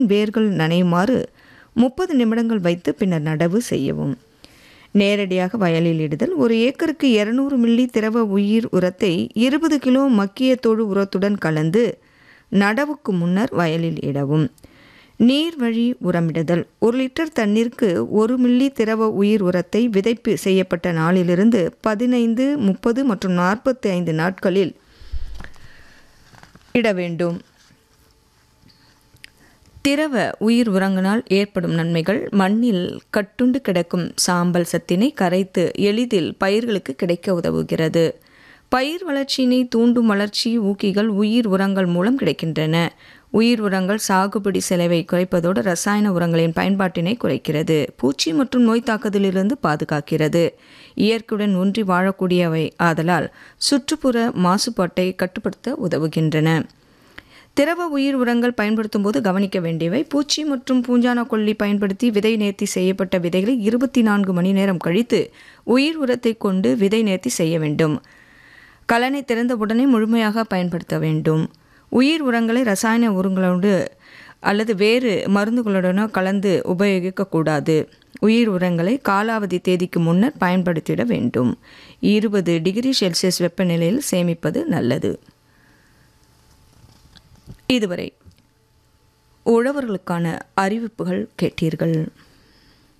வேர்கள் நனையுமாறு முப்பது நிமிடங்கள் வைத்து பின்னர் நடவு செய்யவும் நேரடியாக வயலில் இடுதல் ஒரு ஏக்கருக்கு இருநூறு மில்லி திரவ உயிர் உரத்தை இருபது கிலோ மக்கிய தொழு உரத்துடன் கலந்து நடவுக்கு முன்னர் வயலில் இடவும் நீர் வழி உரமிடுதல் ஒரு லிட்டர் தண்ணீருக்கு ஒரு மில்லி திரவ உயிர் உரத்தை விதைப்பு செய்யப்பட்ட நாளிலிருந்து பதினைந்து முப்பது மற்றும் நாற்பத்தி ஐந்து நாட்களில் இட வேண்டும் திரவ உயிர் உரங்கினால் ஏற்படும் நன்மைகள் மண்ணில் கட்டுண்டு கிடக்கும் சாம்பல் சத்தினை கரைத்து எளிதில் பயிர்களுக்கு கிடைக்க உதவுகிறது பயிர் வளர்ச்சியினை தூண்டும் வளர்ச்சி ஊக்கிகள் உயிர் உரங்கள் மூலம் கிடைக்கின்றன உயிர் உரங்கள் சாகுபடி செலவை குறைப்பதோடு ரசாயன உரங்களின் பயன்பாட்டினை குறைக்கிறது பூச்சி மற்றும் நோய் தாக்குதலிலிருந்து பாதுகாக்கிறது இயற்கையுடன் ஒன்றி வாழக்கூடியவை ஆதலால் சுற்றுப்புற மாசுபாட்டை கட்டுப்படுத்த உதவுகின்றன திரவ உயிர் உரங்கள் பயன்படுத்தும் போது கவனிக்க வேண்டியவை பூச்சி மற்றும் பூஞ்சான கொல்லி பயன்படுத்தி விதை நேர்த்தி செய்யப்பட்ட விதைகளை இருபத்தி நான்கு மணி நேரம் கழித்து உயிர் உரத்தை கொண்டு விதை நேர்த்தி செய்ய வேண்டும் கலனை திறந்தவுடனே முழுமையாக பயன்படுத்த வேண்டும் உயிர் உரங்களை ரசாயன உரங்களோடு அல்லது வேறு மருந்துகளுடனோ கலந்து உபயோகிக்கக்கூடாது உயிர் உரங்களை காலாவதி தேதிக்கு முன்னர் பயன்படுத்திட வேண்டும் இருபது டிகிரி செல்சியஸ் வெப்பநிலையில் சேமிப்பது நல்லது இதுவரை உழவர்களுக்கான அறிவிப்புகள் கேட்டீர்கள்